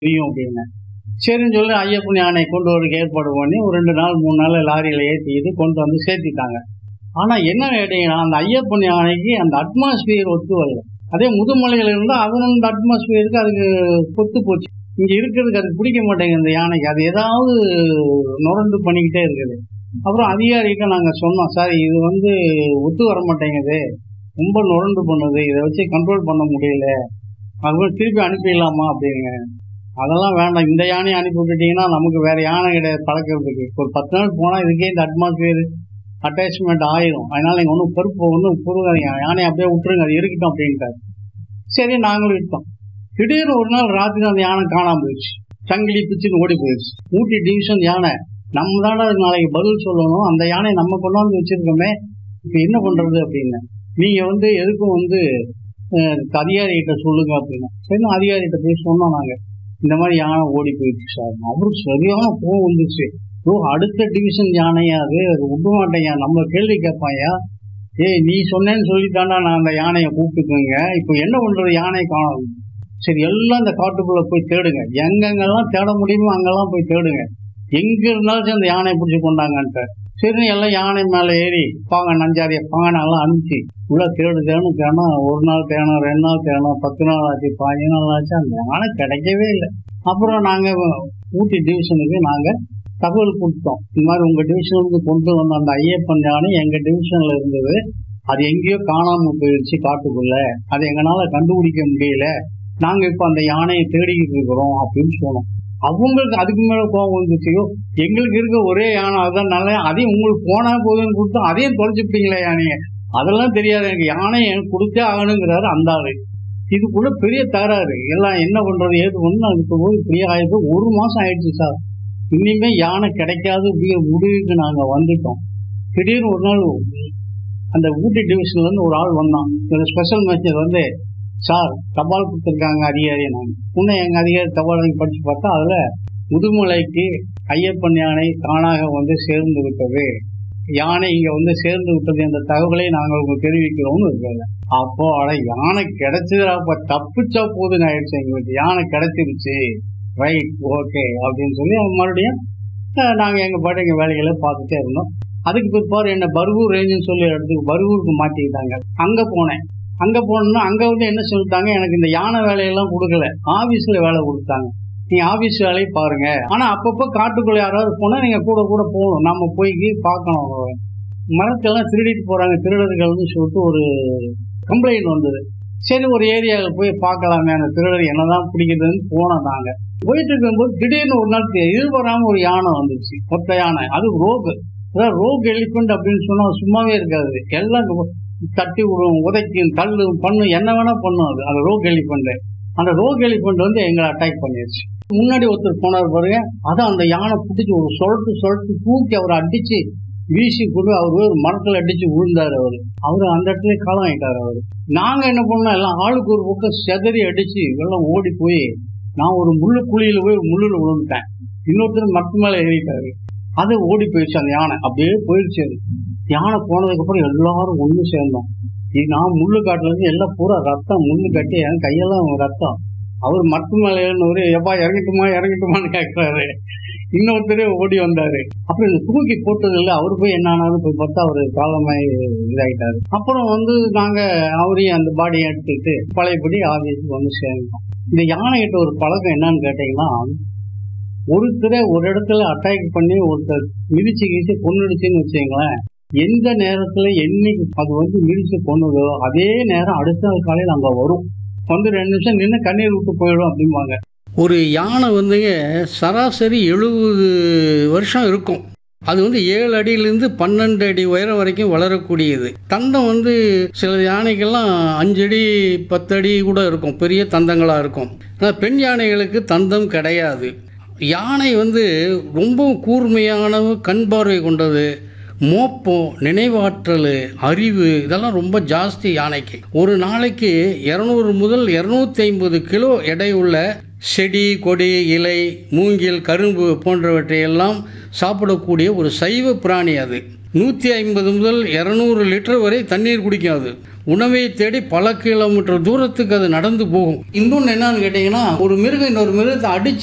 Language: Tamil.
தெரியும் அப்படின்னு சரின்னு சொல்லி ஐயப்பன் யானை கொண்டு வரதுக்கு ஏற்பாடு பண்ணி ஒரு ரெண்டு நாள் மூணு நாள் லாரியில் ஏற்றிக்கிட்டு கொண்டு வந்து சேர்த்திட்டாங்க ஆனால் என்ன கேட்டீங்கன்னா அந்த ஐயப்பன் யானைக்கு அந்த அட்மாஸ்பியர் ஒத்து வரல அதே முதுமலையில் இருந்தால் அது அந்த அட்மாஸ்பியருக்கு அதுக்கு பொத்து போச்சு இங்கே இருக்கிறதுக்கு அது பிடிக்க மாட்டேங்குது இந்த யானைக்கு அது ஏதாவது நுரண்டு பண்ணிக்கிட்டே இருக்குது அப்புறம் அதிகாரிகிட்ட நாங்கள் சொன்னோம் சார் இது வந்து ஒத்து வர மாட்டேங்குது ரொம்ப நுரண்டு பண்ணுது இதை வச்சு கண்ட்ரோல் பண்ண முடியல அதுவும் திருப்பி அனுப்பிடலாமா அப்படிங்க அதெல்லாம் வேண்டாம் இந்த யானையை அனுப்பி விட்டுட்டீங்கன்னா நமக்கு வேற யானை கிடையாது பழக்கிறதுக்கு ஒரு பத்து நாள் போனால் இதுக்கே இந்த அட்மாஸ்பியர் அட்டாச்மெண்ட் ஆயிரும் அதனால நீங்கள் ஒன்றும் பொறுப்பு ஒன்றும் புருகாதீங்க யானையை அப்படியே விட்டுருங்க அது இருக்கட்டும் அப்படின்ட்டாரு சரி நாங்களும் விட்டோம் திடீர்னு ஒரு நாள் ராத்திரி அந்த யானை காணாம போயிடுச்சு சங்கிலி பிச்சுன்னு ஓடி போயிடுச்சு ஊட்டி டிவிஷன் யானை நம்ம தானே அதுக்கு நாளைக்கு பதில் சொல்லணும் அந்த யானை நம்ம கொண்டாந்து வச்சிருக்கோமே இப்போ என்ன பண்றது அப்படின்னு நீங்க வந்து எதுக்கும் வந்து அஹ், அதிகாரிகிட்ட சொல்லுங்க அப்படின்னு சரி அதிகாரிகிட்ட போய் சொன்னோம் நாங்க இந்த மாதிரி யானை ஓடி போயிடுச்சு சார் அவருக்கு சரியான கோவம் வந்துச்சு ஓ அடுத்த டிவிஷன் யானையா அது அது விட மாட்டேங்க நம்ம கேள்வி கேட்பாயா ஏய் நீ சொன்னேன்னு சொல்லித்தாண்டா நான் அந்த யானையை கூப்பிட்டுக்குங்க இப்போ என்ன பண்றது யானை காணும் சரி எல்லாம் இந்த காட்டுக்குள்ள போய் தேடுங்க எங்கெங்கெல்லாம் தேட முடியுமோ அங்கெல்லாம் போய் தேடுங்க எங்க இருந்தாலும் சரி அந்த யானையை பிடிச்சி கொண்டாங்கன்ட்டு சரி எல்லாம் யானை மேலே ஏறி பாங்க நஞ்சாரிய பாங்கனெல்லாம் அனுப்பிச்சு உள்ள தேடு தேடணும் தேடணும் ஒரு நாள் தேடணும் ரெண்டு நாள் தேடணும் பத்து நாள் ஆச்சு பாஞ்சு நாள் ஆச்சு அந்த யானை கிடைக்கவே இல்லை அப்புறம் நாங்கள் ஊட்டி டிவிஷனுக்கு நாங்கள் தகவல் கொடுத்தோம் இந்த மாதிரி உங்கள் டிவிஷனுக்கு கொண்டு வந்த அந்த ஐயப்பன் யானை எங்கள் டிவிஷனில் இருந்தது அது எங்கேயோ காணாமல் போயிடுச்சு காட்டுக்குள்ள அதை எங்களால் கண்டுபிடிக்க முடியல நாங்கள் இப்போ அந்த யானையை தேடிக்கிட்டு இருக்கிறோம் அப்படின்னு சொன்னோம் அவங்களுக்கு அதுக்கு மேலே கோபம் வந்துச்சுயோ எங்களுக்கு இருக்க ஒரே யானை அதுதான் நல்ல அதையும் உங்களுக்கு போனா போதுன்னு கொடுத்து அதையும் தொலைச்சிட்டீங்களே யானையை அதெல்லாம் தெரியாது எனக்கு யானையை எனக்கு கொடுத்தே ஆகணுங்கிறாரு அந்த ஆளு இதுக்குள்ள பெரிய தகராறு எல்லாம் என்ன பண்றது ஏது ஒன்று அதுக்கு போய் பெரிய ஆயிடுச்சு ஒரு மாசம் ஆயிடுச்சு சார் இனிமே யானை கிடைக்காது அப்படிங்கிற முடிவுக்கு நாங்க வந்துட்டோம் திடீர்னு ஒரு நாள் அந்த ஊட்டி டிவிஷன்ல இருந்து ஒரு ஆள் வந்தான் ஒரு ஸ்பெஷல் மேட்சர் வந்து சார் தபால் கொடுத்துருக்காங்க அதிகாரி நான் உன்னை எங்க அதிகாரி தபால் வாங்கி படிச்சு பார்த்தா அதுல முதுமலைக்கு ஐயப்பன் யானை தானாக வந்து சேர்ந்து விட்டது யானை இங்க வந்து சேர்ந்து விட்டது என்ற தகவலை நாங்கள் உங்களுக்கு தெரிவிக்கிறோம்னு இருக்காங்க அப்போ அட யானை கிடைச்சதுடா அப்ப தப்பிச்சா போதுன்னு ஆயிடுச்சு எங்களுக்கு யானை கிடைச்சிருச்சு ரைட் ஓகே அப்படின்னு சொல்லி அவங்க மறுபடியும் அஹ், நாங்க எங்க பாட்டு எங்க வேலைகளை பார்த்துட்டே இருந்தோம் அதுக்கு பிற்பாடு என்ன பர்கூர் ரேஞ்சுன்னு சொல்லி இடத்துக்கு பர்கூருக்கு மாட்டிக்கிட்டாங்க அங்க போனேன் அங்க போனோம்னா அங்க வந்து என்ன சொல்லிட்டாங்க எனக்கு இந்த யானை வேலையெல்லாம் கொடுக்கல ஆபீஸ்ல வேலை கொடுத்தாங்க நீங்க ஆபீஸ் வேலையை பாருங்க ஆனா அப்பப்போ காட்டுக்குள்ள யாராவது போனா நீங்க கூட கூட போகணும் நம்ம போய் பார்க்கணும் அவங்கள. மரத்தெல்லாம் திருடிட்டு போறாங்க திருடர்கள்னு சொல்லிட்டு ஒரு கம்ப்ளைண்ட் வந்தது சரி ஒரு ஏரியாவில் போய் பார்க்கலாமே அந்த திருடர் என்னதான் பிடிக்கிறதுன்னு போனோம் நாங்க போயிட்டு இருக்கும்போது திடீர்னு ஒரு நாள் எதிர்பாராம ஒரு யானை வந்துச்சு ஒத்த யானை அது ரோகு அதாவது ரோக் எலிஃபென்ட் அப்படின்னு சொன்னா அது சும்மாவே இருக்காது எல்லாம் தட்டி விடும் உதைக்கும் தள்ளும் பண்ணும் என்ன வேணா பண்ணும் அது அந்த ரோக் எலிஃபெண்ட் அந்த ரோக் எலிஃபெண்ட் வந்து எங்களை அட்டாக் பண்ணிடுச்சு முன்னாடி ஒருத்தர் போனார் பாருங்க அதான் அந்த யானை பிடிச்சி ஒரு சொலட்டு சொலட்டு தூக்கி அவரை அடிச்சு வீசி கொண்டு அவர் ஒரு மரத்துல அடிச்சு விழுந்தாரு அவரு அவரு அந்த இடத்துல காலம் ஆயிட்டாரு அவரு நாங்க என்ன பண்ணோம் எல்லாம் ஆளுக்கு ஒரு பக்கம் செதறி அடிச்சு எல்லாம் ஓடி போய் நான் ஒரு முள்ளு குழியில போய் ஒரு முள்ளுல விழுந்துட்டேன் இன்னொருத்தர் மரத்து மேல ஏறிட்டாரு அது ஓடி போயிடுச்சு அந்த யானை அப்படியே போயிடுச்சு அது யானை போனதுக்கு அப்புறம் எல்லாரும் ஒண்ணு சேர்ந்தோம் இது நான் முள்ளு காட்டுல இருந்து எல்லாம் பூரா ரத்தம் முள்ளு கட்டி என் கையெல்லாம் ரத்தம் அவர் மரத்து மேல ஏறினவரு எப்பா இறங்கட்டுமா இறங்கட்டுமான்னு கேட்கிறாரு இன்னொருத்தரே ஓடி வந்தாரு அப்புறம் இந்த தூக்கி போட்டது இல்லை அவரு போய் என்ன ஆனாலும் போய் பார்த்தா அவரு காலமாய் இதாயிட்டாரு அப்புறம் வந்து நாங்க அவரையும் அந்த பாடியை எடுத்துக்கிட்டு பழையபடி ஆபீஸுக்கு வந்து சேர்ந்தோம் இந்த யானைகிட்ட ஒரு பழக்கம் என்னன்னு கேட்டீங்கன்னா ஒருத்தரை ஒரு இடத்துல அட்டாக் பண்ணி ஒருத்தர் மிதிச்சு கிழிச்சு கொன்னுடுச்சுன்னு வச்சுங்களேன் எந்த நேரத்துல என்னைக்கு அது வந்து மிதிச்சு கொன்னுதோ அதே நேரம் அடுத்த நாள் காலையில் அங்க வரும் வந்து ரெண்டு நிமிஷம் நின்று கண்ணீர் விட்டு போயிடும் அப்படிம்பாங்க ஒரு யானை வந்துங்க சராசரி எழுபது வருஷம் இருக்கும் அது வந்து ஏழு அடியிலேருந்து பன்னெண்டு அடி உயரம் வரைக்கும் வளரக்கூடியது தந்தம் வந்து சில யானைகள்லாம் அஞ்சு அடி பத்து அடி கூட இருக்கும் பெரிய தந்தங்களாக இருக்கும் ஆனால் பெண் யானைகளுக்கு தந்தம் கிடையாது யானை வந்து ரொம்ப கூர்மையான கண் பார்வை கொண்டது மோப்பம் நினைவாற்றல் அறிவு இதெல்லாம் ரொம்ப ஜாஸ்தி யானைக்கு ஒரு நாளைக்கு இரநூறு முதல் இரநூத்தி ஐம்பது கிலோ எடையுள்ள செடி கொடி இலை மூங்கில் கரும்பு போன்றவற்றையெல்லாம் சாப்பிடக்கூடிய ஒரு சைவ பிராணி அது நூற்றி ஐம்பது முதல் இரநூறு லிட்டர் வரை தண்ணீர் குடிக்கும் அது உணவை தேடி பல கிலோமீட்டர் தூரத்துக்கு அது நடந்து போகும் இன்னொன்று என்னன்னு கேட்டிங்கன்னா ஒரு மிருகம் இன்னொரு மிருகத்தை அடிச்சு